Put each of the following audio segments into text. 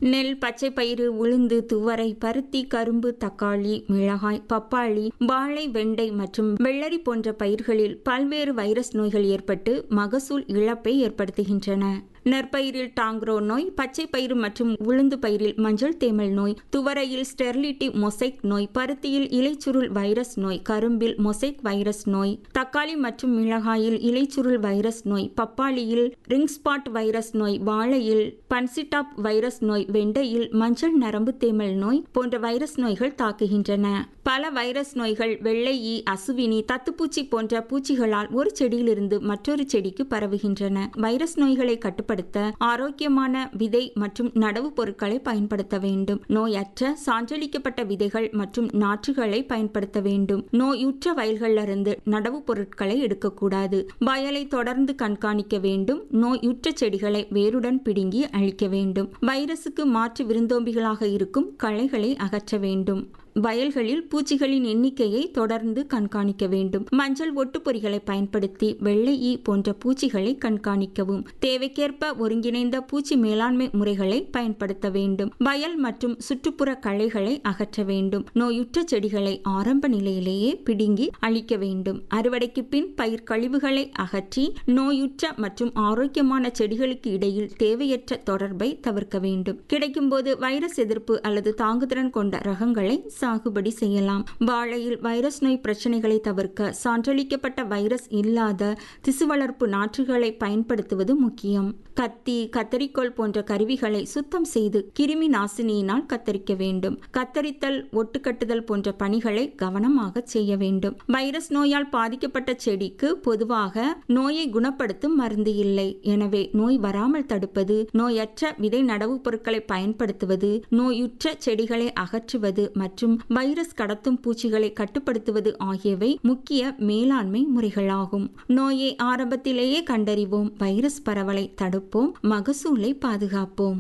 நெல் பச்சை பயிறு உளுந்து துவரை பருத்தி கரும்பு தக்காளி மிளகாய் பப்பாளி வாழை வெண்டை மற்றும் வெள்ளரி போன்ற பயிர்களில் பல்வேறு வைரஸ் நோய்கள் ஏற்பட்டு மகசூல் இழப்பை ஏற்படுத்துகின்றன நெற்பயிரில் டாங்க்ரோ நோய் பச்சை பயிறு மற்றும் உளுந்து பயிரில் மஞ்சள் தேமல் நோய் துவரையில் ஸ்டெர்லிட்டி மொசைக் நோய் பருத்தியில் இலைச்சுருள் வைரஸ் நோய் கரும்பில் மொசைக் வைரஸ் நோய் தக்காளி மற்றும் மிளகாயில் இலைச்சுருள் வைரஸ் நோய் பப்பாளியில் ரிங் ஸ்பாட் வைரஸ் நோய் வாழையில் பன்சிடாப் வைரஸ் நோய் வெண்டையில் மஞ்சள் நரம்பு தேமல் நோய் போன்ற வைரஸ் நோய்கள் தாக்குகின்றன பல வைரஸ் நோய்கள் வெள்ளை ஈ அசுவினி தத்துப்பூச்சி போன்ற பூச்சிகளால் ஒரு செடியிலிருந்து மற்றொரு செடிக்கு பரவுகின்றன வைரஸ் நோய்களை கட்டுப்படுத்த ஆரோக்கியமான விதை மற்றும் நடவு பொருட்களை பயன்படுத்த வேண்டும் நோயற்ற சான்றளிக்கப்பட்ட விதைகள் மற்றும் நாற்றுகளை பயன்படுத்த வேண்டும் நோயுற்ற வயல்களிலிருந்து நடவு பொருட்களை எடுக்கக்கூடாது வயலை தொடர்ந்து கண்காணிக்க வேண்டும் நோயுற்ற செடிகளை வேருடன் பிடுங்கி அழிக்க வேண்டும் வைரசுக்கு மாற்று விருந்தோம்பிகளாக இருக்கும் களைகளை அகற்ற வேண்டும் வயல்களில் பூச்சிகளின் எண்ணிக்கையை தொடர்ந்து கண்காணிக்க வேண்டும் மஞ்சள் ஒட்டுப்பொறிகளை பயன்படுத்தி வெள்ளை ஈ போன்ற பூச்சிகளை கண்காணிக்கவும் தேவைக்கேற்ப ஒருங்கிணைந்த பூச்சி மேலாண்மை முறைகளை பயன்படுத்த வேண்டும் வயல் மற்றும் சுற்றுப்புற களைகளை அகற்ற வேண்டும் நோயுற்ற செடிகளை ஆரம்ப நிலையிலேயே பிடுங்கி அழிக்க வேண்டும் அறுவடைக்கு பின் பயிர் கழிவுகளை அகற்றி நோயுற்ற மற்றும் ஆரோக்கியமான செடிகளுக்கு இடையில் தேவையற்ற தொடர்பை தவிர்க்க வேண்டும் கிடைக்கும்போது வைரஸ் எதிர்ப்பு அல்லது தாங்குதிறன் கொண்ட ரகங்களை சாகுபடி செய்யலாம் வாழையில் வைரஸ் நோய் பிரச்சனைகளை தவிர்க்க சான்றளிக்கப்பட்ட வைரஸ் இல்லாத திசு வளர்ப்பு நாற்றுகளை பயன்படுத்துவது முக்கியம் கத்தி கத்தரிக்கோல் போன்ற கருவிகளை சுத்தம் செய்து கிருமி நாசினியினால் கத்தரிக்க வேண்டும் கத்தரித்தல் ஒட்டுக்கட்டுதல் போன்ற பணிகளை கவனமாக செய்ய வேண்டும் வைரஸ் நோயால் பாதிக்கப்பட்ட செடிக்கு பொதுவாக நோயை குணப்படுத்தும் மருந்து இல்லை எனவே நோய் வராமல் தடுப்பது நோயற்ற விதை நடவு பொருட்களை பயன்படுத்துவது நோயுற்ற செடிகளை அகற்றுவது மற்றும் வைரஸ் கடத்தும் பூச்சிகளை கட்டுப்படுத்துவது ஆகியவை முக்கிய மேலாண்மை முறைகளாகும் நோயை ஆரம்பத்திலேயே கண்டறிவோம் வைரஸ் பரவலை தடுப்போம் மகசூலை பாதுகாப்போம்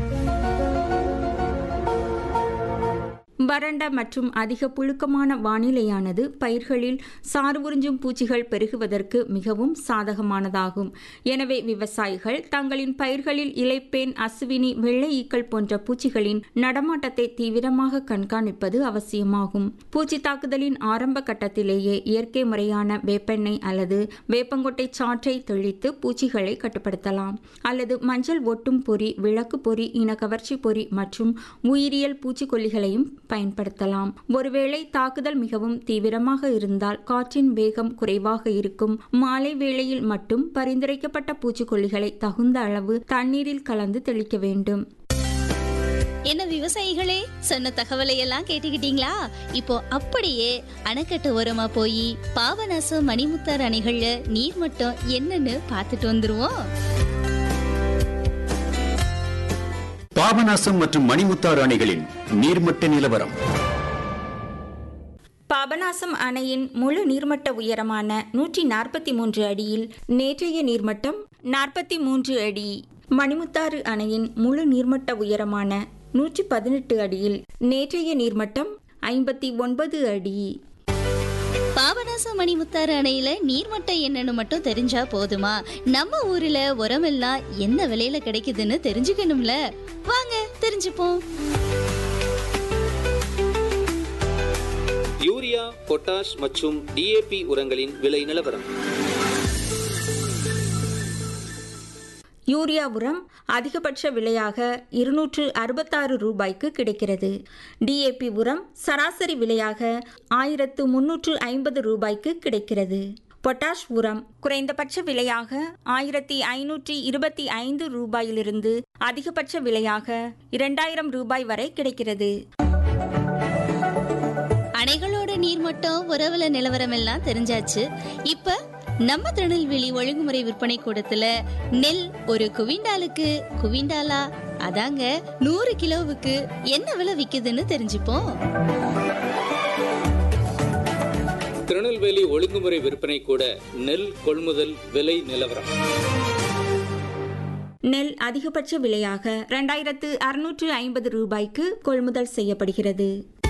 வறண்ட மற்றும் அதிக புழுக்கமான வானிலையானது பயிர்களில் சாறு உறிஞ்சும் பூச்சிகள் பெருகுவதற்கு மிகவும் சாதகமானதாகும் எனவே விவசாயிகள் தங்களின் பயிர்களில் இலைப்பேன் அசுவினி வெள்ளை ஈக்கள் போன்ற பூச்சிகளின் நடமாட்டத்தை தீவிரமாக கண்காணிப்பது அவசியமாகும் பூச்சி தாக்குதலின் ஆரம்ப கட்டத்திலேயே இயற்கை முறையான வேப்பெண்ணெய் அல்லது வேப்பங்கொட்டை சாற்றை தெளித்து பூச்சிகளை கட்டுப்படுத்தலாம் அல்லது மஞ்சள் ஒட்டும் பொறி விளக்கு பொறி இன கவர்ச்சி பொறி மற்றும் உயிரியல் பூச்சிக்கொல்லிகளையும் பயன்படுத்தலாம் ஒருவேளை தாக்குதல் மிகவும் தீவிரமாக இருந்தால் காற்றின் வேகம் குறைவாக இருக்கும் மாலை வேளையில் மட்டும் பரிந்துரைக்கப்பட்ட பூச்சிக்கொல்லிகளை தகுந்த அளவு தண்ணீரில் கலந்து தெளிக்க வேண்டும் என்ன விவசாயிகளே சொன்ன தகவலை எல்லாம் கேட்டுக்கிட்டீங்களா இப்போ அப்படியே அணைக்கட்டு ஓரமா போய் பாபநாசம் மணிமுத்தார் அணைகள்ல நீர் மட்டம் என்னன்னு பார்த்துட்டு வந்துருவோம் பாபநாசம் மற்றும் மணிமுத்தாறு அணைகளின் நீர்மட்ட நிலவரம் பாபநாசம் அணையின் முழு நீர்மட்ட உயரமான நூற்றி நாற்பத்தி மூன்று அடியில் நேற்றைய நீர்மட்டம் நாற்பத்தி மூன்று அடி மணிமுத்தாறு அணையின் முழு நீர்மட்ட உயரமான நூற்றி பதினெட்டு அடியில் நேற்றைய நீர்மட்டம் ஐம்பத்தி ஒன்பது அடி பாபநாசம் மணிமுத்தாறு அணையில நீர்மட்டம் என்னன்னு மட்டும் தெரிஞ்சா போதுமா நம்ம ஊர்ல உரமெல்லாம் என்ன விலையில கிடைக்குதுன்னு தெரிஞ்சுக்கணும்ல வாங்க தெரிஞ்சுப்போம் யூரியா பொட்டாஷ் மற்றும் டிஏபி உரங்களின் விலை நிலவரம் யூரியா உரம் அதிகபட்ச விலையாக இருநூற்று அறுபத்தாறு ரூபாய்க்கு கிடைக்கிறது டிஏபி உரம் சராசரி விலையாக ஆயிரத்து முன்னூற்று ஐம்பது ரூபாய்க்கு கிடைக்கிறது பொட்டாஷ் உரம் குறைந்தபட்ச விலையாக ஆயிரத்தி ஐநூற்றி இருபத்தி ஐந்து ரூபாயிலிருந்து அதிகபட்ச விலையாக இரண்டாயிரம் ரூபாய் வரை கிடைக்கிறது அணைகளோட நீர்மட்டம் உறவுல நிலவரம் எல்லாம் தெரிஞ்சாச்சு இப்ப நம்ம திருநெல்வேலி ஒழுங்குமுறை விற்பனை கூடத்துல நெல் ஒரு குவிண்டாலுக்கு குவிண்டாலா அதாங்க நூறு கிலோவுக்கு என்ன விலை விக்குதுன்னு தெரிஞ்சுப்போம் திருநெல்வேலி ஒழுங்குமுறை விற்பனை கூட நெல் கொள்முதல் விலை நிலவரம் நெல் அதிகபட்ச விலையாக இரண்டாயிரத்து அறுநூற்று ஐம்பது ரூபாய்க்கு கொள்முதல் செய்யப்படுகிறது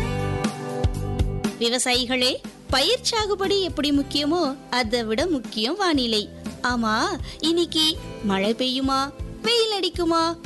விவசாயிகளே பயிர் சாகுபடி எப்படி முக்கியமோ அதை விட முக்கியம் வானிலை ஆமா இன்னைக்கு மழை பெய்யுமா வெயில் அடிக்குமா